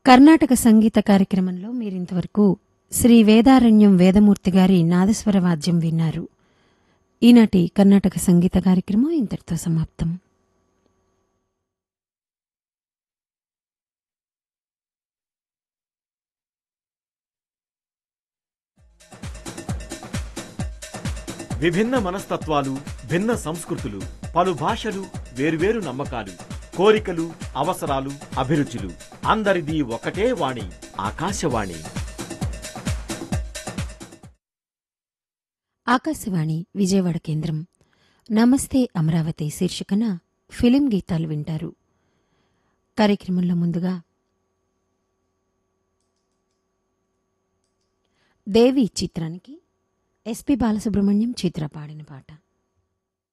కర్ణాటక సంగీత కార్యక్రమంలో మీరింతవరకు శ్రీ వేదారణ్యం వేదమూర్తి గారి నాదస్వర వాద్యం విన్నారు ఈనాటి కర్ణాటక సంగీత కార్యక్రమం ఇంతటితో సమాప్తం విభిన్న మనస్తత్వాలు భిన్న సంస్కృతులు పలు భాషలు వేర్వేరు నమ్మకాలు కోరికలు అవసరాలు అభిరుచులు అందరిది ఒకటే వాణి ఆకాశవాణి ఆకాశవాణి విజయవాడ కేంద్రం నమస్తే అమరావతి శీర్షికన ఫిలిం గీతాలు వింటారు కార్యక్రమంలో ముందుగా దేవి చిత్రానికి ఎస్పి బాలసుబ్రహ్మణ్యం చిత్ర పాడిన పాట